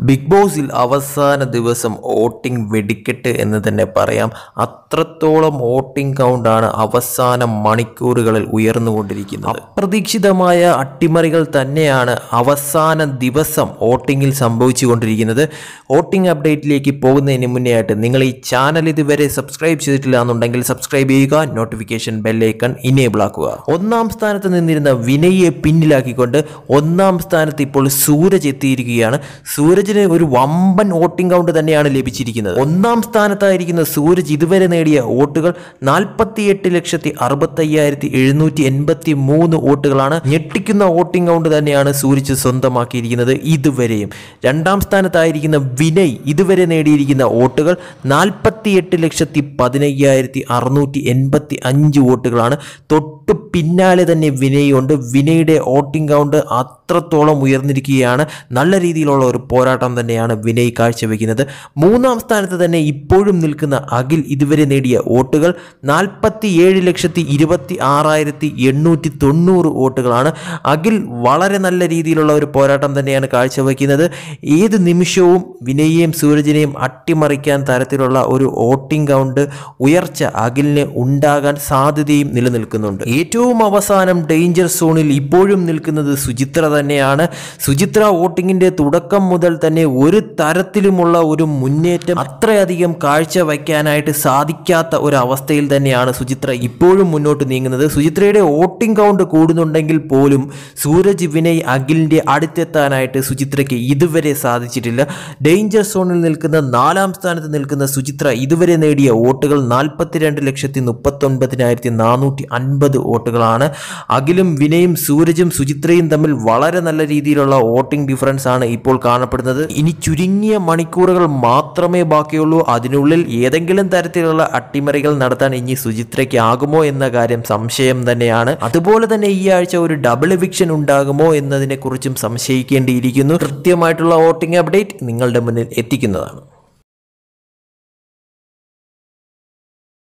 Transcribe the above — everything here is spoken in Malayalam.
ബിഗ് ബോസിൽ അവസാന ദിവസം വോട്ടിംഗ് വെടിക്കെട്ട് എന്ന് തന്നെ പറയാം അത്രത്തോളം വോട്ടിംഗ് കൗണ്ടാണ് അവസാന മണിക്കൂറുകളിൽ ഉയർന്നുകൊണ്ടിരിക്കുന്നത് അപ്രതീക്ഷിതമായ അട്ടിമറികൾ തന്നെയാണ് അവസാന ദിവസം വോട്ടിങ്ങിൽ സംഭവിച്ചുകൊണ്ടിരിക്കുന്നത് വോട്ടിംഗ് അപ്ഡേറ്റിലേക്ക് പോകുന്നതിന് മുന്നേ ആയിട്ട് നിങ്ങൾ ഈ ചാനൽ ഇതുവരെ സബ്സ്ക്രൈബ് ചെയ്തിട്ടില്ല എന്നുണ്ടെങ്കിൽ സബ്സ്ക്രൈബ് ചെയ്യുക നോട്ടിഫിക്കേഷൻ ബെല്ലൈക്കൺ ഇനേബിൾ ആക്കുക ഒന്നാം സ്ഥാനത്ത് നിന്നിരുന്ന വിനയെ പിന്നിലാക്കിക്കൊണ്ട് ഒന്നാം സ്ഥാനത്ത് ഇപ്പോൾ സൂരജ് എത്തിയിരിക്കുകയാണ് സൂരജിന് ഒരു വമ്പൻ വോട്ടിംഗ് കൗണ്ട് തന്നെയാണ് ലഭിച്ചിരിക്കുന്നത് ഒന്നാം സ്ഥാനത്തായിരിക്കുന്ന സൂരജ് ഇതുവരെ നേടിയ വോട്ടുകൾ നാൽപ്പത്തിയെട്ട് ലക്ഷത്തി അറുപത്തയ്യായിരത്തി എഴുന്നൂറ്റി എൺപത്തി മൂന്ന് വോട്ടുകളാണ് ഞെട്ടിക്കുന്ന വോട്ടിംഗ് കൗണ്ട് തന്നെയാണ് സൂരജ് സ്വന്തമാക്കിയിരിക്കുന്നത് ഇതുവരെയും രണ്ടാം സ്ഥാനത്തായിരിക്കുന്ന വിനയ് ഇതുവരെ നേടിയിരിക്കുന്ന വോട്ടുകൾ നാൽപ്പത്തിയെട്ട് ലക്ഷത്തി പതിനയ്യായിരത്തി അറുന്നൂറ്റി എൺപത്തി അഞ്ച് വോട്ടുകളാണ് തൊട്ട് പിന്നാലെ തന്നെ വിനയ് ഉണ്ട് വിനയുടെ വോട്ടിംഗ് കൗണ്ട് അത്രത്തോളം ഉയർന്നിരിക്കുകയാണ് നല്ല രീതിയിലുള്ള ഒരു പോരാട്ടം തന്നെയാണ് വിനയ് കാഴ്ചവെക്കുന്നത് മൂന്നാം സ്ഥാനത്ത് തന്നെ ഇപ്പോഴും നിൽക്കുന്ന അഖിൽ ഇതുവരെ നേടിയ വോട്ടുകൾ നാൽപ്പത്തി ഏഴ് ലക്ഷത്തി ഇരുപത്തി ആറായിരത്തി എണ്ണൂറ്റി തൊണ്ണൂറ് വോട്ടുകളാണ് അഖിൽ വളരെ നല്ല രീതിയിലുള്ള ഒരു പോരാട്ടം തന്നെയാണ് കാഴ്ചവെക്കുന്നത് ഏത് നിമിഷവും വിനയെയും സൂരജിനെയും അട്ടിമറിക്കാൻ തരത്തിലുള്ള ഒരു വോട്ടിംഗ് കൗണ്ട് ഉയർച്ച അഖിലിന് ഉണ്ടാകാൻ സാധ്യതയും നിലനിൽക്കുന്നുണ്ട് ഏറ്റവും അവസാനം ഡേഞ്ചർ സോണിൽ ഇപ്പോഴും നിൽക്കുന്നത് സുചിത്ര തന്നെയാണ് സുചിത്ര വോട്ടിങ്ങിന്റെ തുടക്കം മുതൽ തന്നെ ഒരു തരത്തിലുമുള്ള ഒരു മുന്നേറ്റം അത്രയധികം കാഴ്ച വയ്ക്കാനായിട്ട് സാധിക്കാത്ത ഒരു അവസ്ഥയിൽ തന്നെയാണ് സുചിത്ര ഇപ്പോഴും മുന്നോട്ട് നീങ്ങുന്നത് സുചിത്രയുടെ വോട്ടിംഗ് കൗണ്ട് കൂടുന്നുണ്ടെങ്കിൽ പോലും സൂരജ് വിനയ് അഖിലിന്റെ അടുത്തെത്താനായിട്ട് സുചിത്രയ്ക്ക് ഇതുവരെ സാധിച്ചിട്ടില്ല ഡേഞ്ചർ സോണിൽ നിൽക്കുന്ന നാലാം സ്ഥാനത്ത് നിൽക്കുന്ന സുചിത്ര ഇതുവരെ നേടിയ വോട്ടുകൾ നാൽപ്പത്തിരണ്ട് ലക്ഷത്തി മുപ്പത്തൊൻപതിനായിരത്തി നാനൂറ്റി അൻപത് വോട്ടുകളാണ് അഖിലും വിനയും സൂരജും സുചിത്രയും തമ്മിൽ വളരെ നല്ല രീതിയിലുള്ള വോട്ടിംഗ് ഡിഫറൻസ് ആണ് ഇപ്പോൾ കാണപ്പെടുന്നത് ഇനി ചുരുങ്ങിയ മണിക്കൂറുകൾ മാത്രമേ ബാക്കിയുള്ളൂ അതിനുള്ളിൽ ഏതെങ്കിലും തരത്തിലുള്ള അട്ടിമറികൾ നടത്താൻ ഇനി സുചിത്രയ്ക്ക് ആകുമോ എന്ന കാര്യം സംശയം തന്നെയാണ് അതുപോലെ തന്നെ ഈ ആഴ്ച ഒരു ഡബിൾ എവിക്ഷൻ ഉണ്ടാകുമോ എന്നതിനെ കുറിച്ചും സംശയിക്കേണ്ടിയിരിക്കുന്നു കൃത്യമായിട്ടുള്ള വോട്ടിംഗ് അപ്ഡേറ്റ് നിങ്ങളുടെ മുന്നിൽ എത്തിക്കുന്നതാണ്